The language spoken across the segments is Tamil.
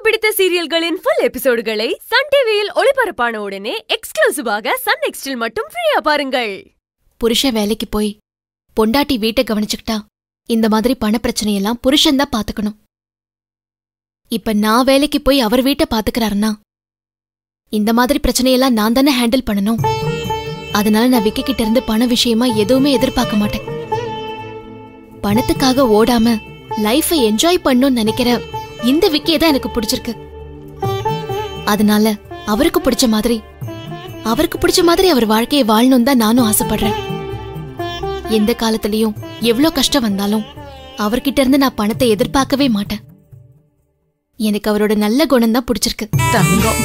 பிடித்த சீரியல்களின் ஃபுல் எபிசோடுகளை சன் டிவியில் ஒளிபரப்பான உடனே எக்ஸ்க்ளூசிவாக சன் நெக்ஸ்டில் மட்டும் ஃப்ரீயா பாருங்கள் புருஷன் வேலைக்கு போய் பொண்டாட்டி வீட்டை கவனிச்சுக்கிட்டா இந்த மாதிரி பண பிரச்சனையெல்லாம் புருஷன் தான் பாத்துக்கணும் இப்ப நான் வேலைக்கு போய் அவர் வீட்டை பாத்துக்கிறாருன்னா இந்த மாதிரி பிரச்சனையெல்லாம் நான் தானே ஹேண்டில் பண்ணணும் அதனால நான் விக்கி கிட்ட இருந்து பண விஷயமா எதுவுமே எதிர்பார்க்க மாட்டேன் பணத்துக்காக ஓடாம லைஃபை என்ஜாய் பண்ணணும்னு நினைக்கிற இந்த விக்கியை தான் எனக்கு பிடிச்சிருக்கு அதனால அவருக்கு பிடிச்ச மாதிரி அவருக்கு பிடிச்ச மாதிரி அவர் வாழ்க்கையை வாழணும் தான் நானும் ஆசைப்படுறேன் எந்த காலத்திலயும் எவ்ளோ கஷ்டம் வந்தாலும் அவர்கிட்ட இருந்து நான் பணத்தை எதிர்பார்க்கவே மாட்டேன் எனக்கு அவரோட நல்ல குணம் தான் பிடிச்சிருக்கு தங்கம்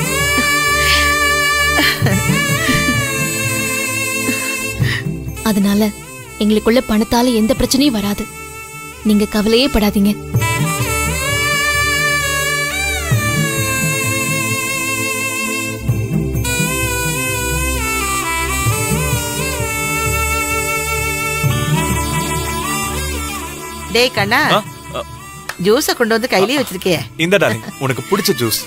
அதனால எங்களுக்குள்ள பணத்தால எந்த பிரச்சனையும் வராது நீங்க கவலையே படாதீங்க டேய் கண்ணா ஆ, ஆ, ஜூஸ கொண்டு வந்து கையிலே வச்சிருக்கே இந்த டார்லிங் உனக்கு பிடிச்ச ஜூஸ்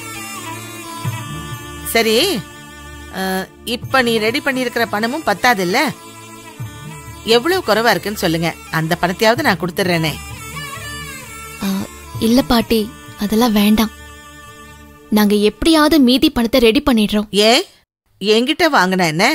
சரி அஹ், இப்ப நீ ரெடி பண்ணியிருக்கிற பணமும் பத்தாதுல்ல எவ்வளவு குறைவா இருக்குன்னு சொல்லுங்க அந்த பணத்தையாவது நான் கொடுத்துட்றேனே ஆ, இல்ல பாட்டி அதெல்லாம் வேண்டாம் நாங்க எப்படியாவது மீதி பணத்தை ரெடி பண்ணிடுறோம் ஏன் என்கிட்ட வாங்கின என்ன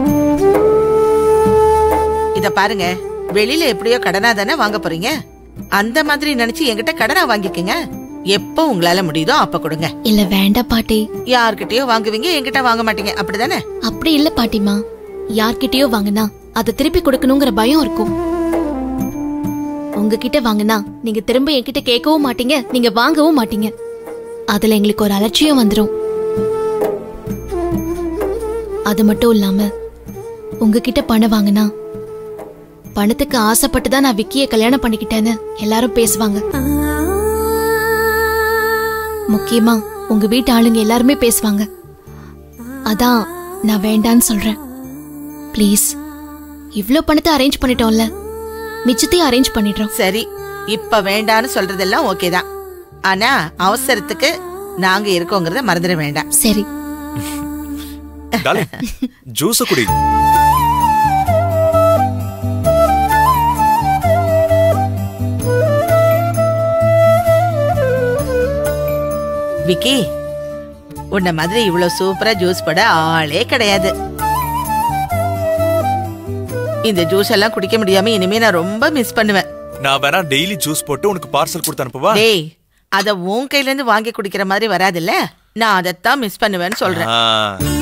இத பாருங்க வெளியில எப்படியோ கடனா தானே வாங்க போறீங்க அந்த மாதிரி நினைச்சு என்கிட்ட கடனா வாங்கிக்கங்க எப்போ உங்களால முடியுதோ அப்ப கொடுங்க இல்ல வேண்டாம் பாட்டி யார்கிட்டயோ வாங்குவீங்க என்கிட்ட வாங்க மாட்டீங்க அப்படிதானே அப்படி இல்ல பாட்டிமா யார்கிட்டயோ வாங்கினா அதை திருப்பி கொடுக்கணுங்கிற பயம் இருக்கும் உங்ககிட்ட வாங்கினா நீங்க திரும்ப என்கிட்ட கேட்கவும் மாட்டீங்க நீங்க வாங்கவும் மாட்டீங்க அதுல எங்களுக்கு ஒரு அலட்சியம் வந்துரும் அது மட்டும் இல்லாம உங்ககிட்ட பணம் வாங்கினா பணத்துக்கு ஆசைப்பட்டு தான் நான் விக்கிய கல்யாணம் பண்ணிக்கிட்டேன்னு எல்லாரும் பேசுவாங்க முக்கியமா உங்க வீட்டு ஆளுங்க எல்லாருமே பேசுவாங்க அதான் நான் வேண்டான்னு சொல்றேன் ப்ளீஸ் இவ்ளோ பணத்தை அரேஞ்ச் பண்ணிட்டோம்ல மிச்சத்தையும் அரேஞ்ச் பண்ணிடுறோம் சரி இப்ப வேண்டான்னு சொல்றதெல்லாம் ஓகே தான் ஆனா அவசரத்துக்கு நாங்க இருக்கோங்கிறத மறந்துட வேண்டாம் சரி டார்லிங் ஜூஸ குடி விக்கி உன்ன மாதிரி இவ்வளவு சூப்பரா ஜூஸ் போட ஆளே கிடையாது இந்த ஜூஸ் எல்லாம் குடிக்க முடியாம இனிமே நான் ரொம்ப மிஸ் பண்ணுவேன் நான் வேணா டெய்லி ஜூஸ் போட்டு உனக்கு பார்சல் கொடுத்து அனுப்புவா டேய் அத உன் கையில இருந்து வாங்கி குடிக்கிற மாதிரி வராதுல்ல நான் அதைத்தான் மிஸ் பண்ணுவேன்னு சொல்றேன் ஆ,